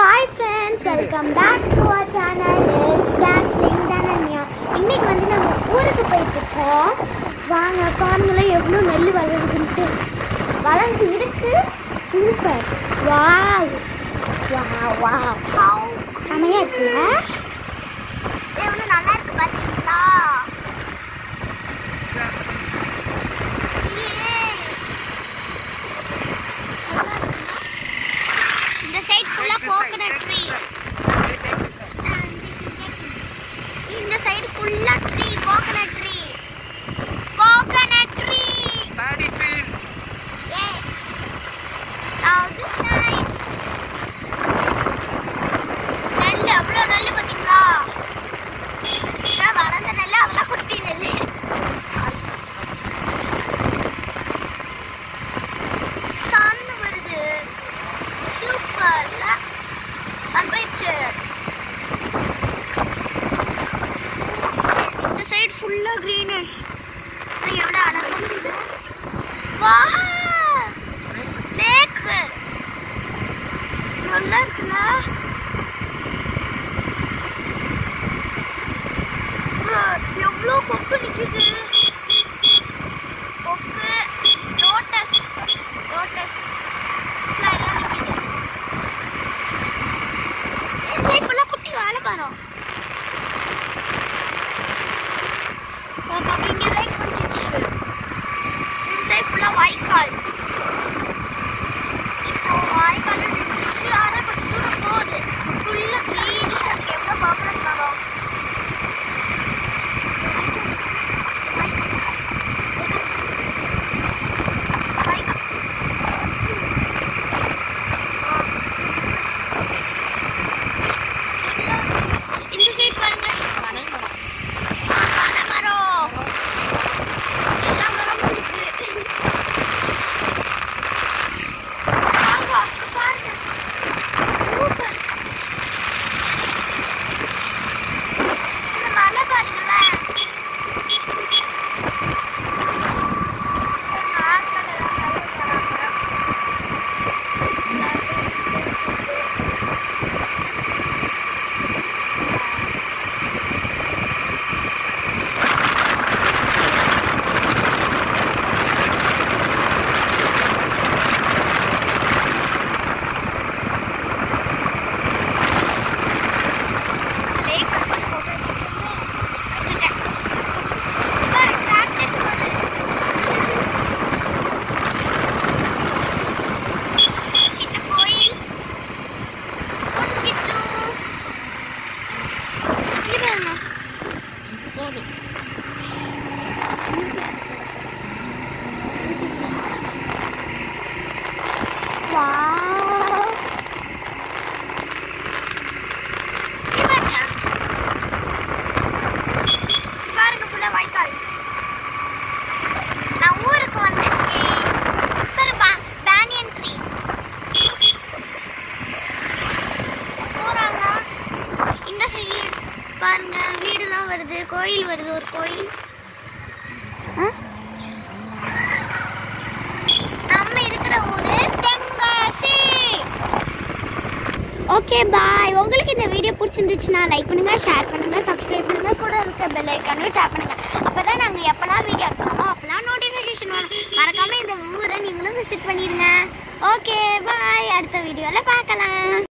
Hi friends welcome back to our channel it's dazzling Dhananya இன்னைக்கு வந்து நம்ம ஊருக்கு போயிட்டு இருக்கோம் வாங்க பாருங்களேன் எவ்வளோ நெல் வளருதுன்ட்டு வளர்ந்து இருக்கு சூப்பர் வாவ் வாவ் வாவ் செமையா இருக்குல்ல எவ்வளோ நல்லா இருக்கு பார்த்தீங்களா இந்த சைடு ஃபுல்லா கோகனட் ட்ரீ இந்த சைடு ஃபுல்லா tree coconut tree coconut tree Paddy field. அது சைடு நெல் அவ்வளோ நெல் பார்த்தீங்களா இதான் வளர்ந்த நெல் அதெல்லாம் குட்டி நெல் சன் வருது சூப்பர்ல சன்ரைஸ் இந்த சைடு ஃபுல்லா கிரீனிஷ் எவ்வளோ அழகா இருக்குது வா லேக் நல்லா இருக்குல்ல எவ்வளோ கொக்கு நிற்குது கொக்கு லோட்டஸ் லோட்டஸ் ஃபுல்லாக குட்டி வாழை மரம் இங்கே லைட் வந்துச்சு இந்த சைடு ஃபுல்லாக வாய்க்கால் இப்போ வாய்க்கால் நின்றுச்சு ஆனால் கொஞ்சம் தூரம் போகுது ஃபுல்லாக க்ரீனிஷாக இருக்கு எவ்வளோ பாப்புலர் மரம் இந்த சைடு பாருங்க பனை மரம் எல்லா மரமும் இருக்கு வாங்க, அங்க பாருங்க. சூப்பர். இந்த மலை பாருங்களேன். ஆட்கள் எல்லாம் கல்யாணம் வராங்க. லேக் பக்கம் photo எடுத்துக்கிறேன். பாரு, tractor போடு. சின்ன கோயில் முடிஞ்சிட்டு. இங்க பாருங்க. போதும் Wow. இங்க பாருங்க. பாருங்க ஃபுல்லா வாய்க்கால் நான் ஊருக்கு வந்திருக்கேன் பாரு பா- banyan tree. போறாங்க இந்த சைடு பாருங்க வீடுலாம் வருது கோயில் வருது ஒரு கோயில் ஆ? நம்ம இருக்கிற ஊரு தென்காசி ஓகே பாய் உங்களுக்கு இந்த வீடியோ பிடிச்சிருந்துச்சுன்னா லைக் பண்ணுங்க ஷேர் பண்ணுங்க சப்ஸ்கிரைப் பண்ணுங்க கூட இருக்க பெல் ஐக்கானே டேப் பண்ணுங்க அப்பதான் நாங்க எப்பலாம் வீடியோ எடுக்கிறோமோ அப்பலாம் நோட்டிஃபிகேஷன் வரும் மறக்காம இந்த ஊரை நீங்களும் விசிட் பண்ணிடுங்க ஓகே பாய் அடுத்த வீடியோல பார்க்கலாம்